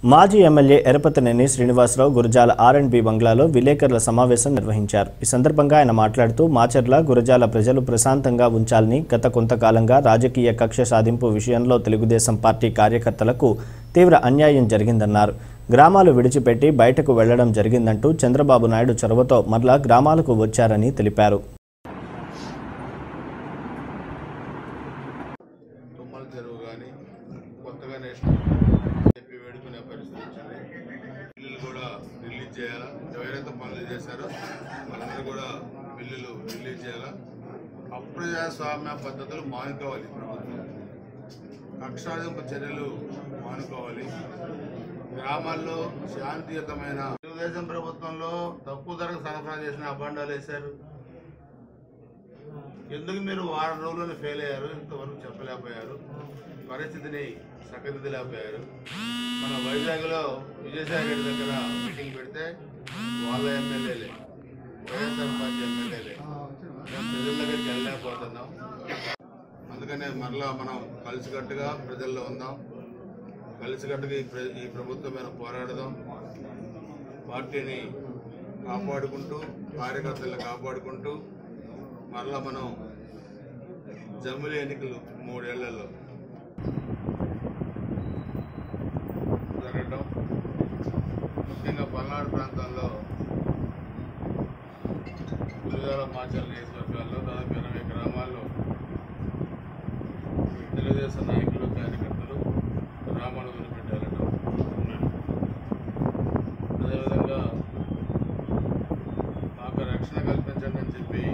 మాజీ MLA Yarapathineni Srinivasarao Gurajala R and B బంగ్లాలో విలేకరుల సమావేశం నిర్వహించారు ఈ సందర్భంగా ఆయన మాట్లాడుతూ మాచర్ల గురజాల ప్రజలు ప్రశాంతంగా ఉంచాలని గత కొంతకాలంగా రాజకీయ కక్ష సాధింపు విషయంలో తెలుగుదేశం పార్టీ కార్యకర్తలకు తీవ్ర అన్యాయం జరిగిందన్నారు గ్రామాలు విడిచిపెట్టి బయటకు వెళ్లడం జరిగిందంటూ చంద్రబాబు నాయుడు చొరవతో మరలా గ్రామాలకు వచ్చారని తెలిపారు తుమ్మల చెరువు కానీ కొత్తగా నేషనల్ చెప్పి వేడుకునే పరిస్థితి వచ్చింది బిల్లులు కూడా రిలీజ్ చేయాలా ఎవరైతే పనులు చేశారో వాళ్ళందరూ కూడా బిల్లులు రిలీజ్ చేయాలా అప్రజాస్వామ్య పద్ధతులు మానుకోవాలి ప్రభుత్వం కక్షాదింపు చర్యలు మానుకోవాలి గ్రామాల్లో శాంతియుతమైన తెలుగుదేశం ప్రభుత్వంలో తక్కువ ధరకు సరఫరా చేసిన అబ్బండాలు వేశారు ఎందుకు మీరు వారం రోజుల్లోనే ఫెయిల్ అయ్యారు ఇంతవరకు చెప్పలేకపోయారు పరిస్థితిని చక్కదిద్దలేకపోయారు మన వైజాగ్లో విజయసాయి రెడ్డి దగ్గర మీటింగ్ పెడితే వాళ్ళ ఎమ్మెల్యేలే వైఎస్ఆర్ పార్టీ ఎమ్మెల్యేలే మేము ప్రజల దగ్గరికి వెళ్ళలేకపోతున్నాం అందుకనే మరలా మనం కలిసికట్టుగా ప్రజల్లో ఉందాం కలిసికట్టుగా ఈ ప్ర- ఈ ప్రభుత్వం మీద పోరాడదాం పార్టీని కాపాడుకుంటూ కార్యకర్తలను కాపాడుకుంటూ మరలా మనం జమ్ముల ఎన్నికలు మూడేళ్లలో జరగడం ముఖ్యంగా పల్నాడు ప్రాంతాల్లో గురుజాల మాచల్ నియోజకవర్గాల్లో దాదాపు ఎనభై గ్రామాల్లో తెలుగుదేశం నాయకులు కార్యకర్తలు గ్రామాలు వదిలిపెట్టారటం అదేవిధంగా మాకు రక్షణ కల్పించండి అని చెప్పి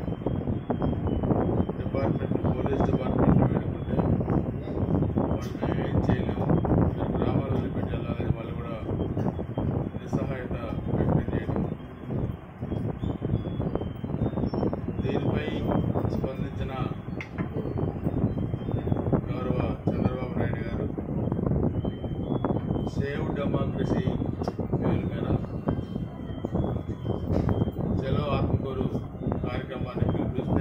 డిపార్ట్మెంట్ పోలీస్ డిపార్ట్మెంట్ వేడుకుంటే వాళ్ళు మేము ఏం చేయలేము మీరు గ్రామాలు వదిలిపెట్టి వెళ్ళాలని వాళ్ళు కూడా నిస్సహాయత వ్యక్తం చేయడం దీనిపై స్పందించిన గౌరవ చంద్రబాబు నాయుడు గారు సేవ్ డెమోక్రసీ పేరు మీద చలో ఆత్మకూరు కార్యక్రమాన్ని పిలిపిస్తే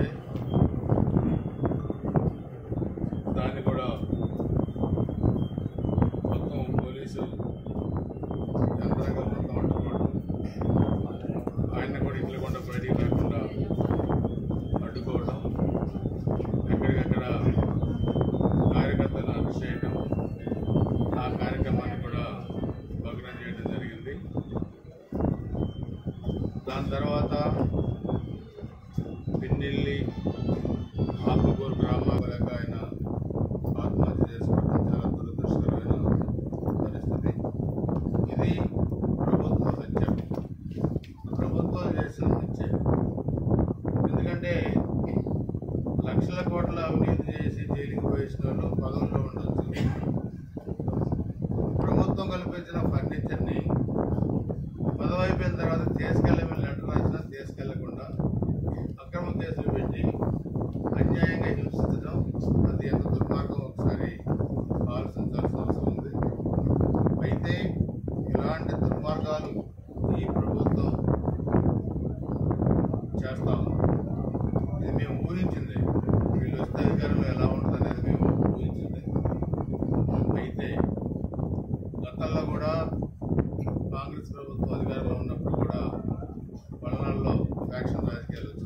దాన్ని కూడా మొత్తం పోలీసు యంత్రాంగం మొత్తం అడ్డుకోవడం ఆయన్ని కూడా ఇంట్లో కూడా బయటికి రాకుండా అడ్డుకోవడం ఎక్కడికక్కడ కార్యకర్తలను అరెస్ట్ చేయడం ఆ కార్యక్రమాన్ని కూడా భగ్నం చేయడం జరిగింది దాని తర్వాత పిన్నిల్లి ఆకుకూరు గ్రామాలకు ఆయన ఆత్మహత్య చేసుకోవడం చాలా దురదృష్టకరమైన పరిస్థితి ఇది ప్రభుత్వ హత్య ప్రభుత్వం చేసిన హత్య ఎందుకంటే లక్షల కోట్ల అవినీతి చేసి జైలుకి పోయేసిన వాళ్ళు పదవుల్లో ఉండొచ్చు ప్రభుత్వం కల్పించిన ఫర్నిచర్ని పదవి అయిపోయిన తర్వాత తీసుకెళ్ళమని లెటర్ రాసినా తీసుకెళ్లకుండా అక్రమ కేసులు పెట్టి అన్యాయంగా హింసించడం అది ఎంత దుర్మార్గం ఒకసారి ఆలోచించాల్సిన అవసరం ఉంది అయితే ఇలాంటి దుర్మార్గాలు ఈ ప్రభుత్వం చేస్తా ఉంది ఇది మేము ఊహించింది వీళ్ళు వస్తే అధికారంలో ఎలా ఉంటుంది అనేది మేము ఊహించింది అయితే గతంలో కూడా కాంగ్రెస్ ప్రభుత్వం అధికారంలో ఉన్నప్పుడు కూడా పల్నాడులో ఫ్యాక్షన్ రాజకీయాలు వచ్చాయి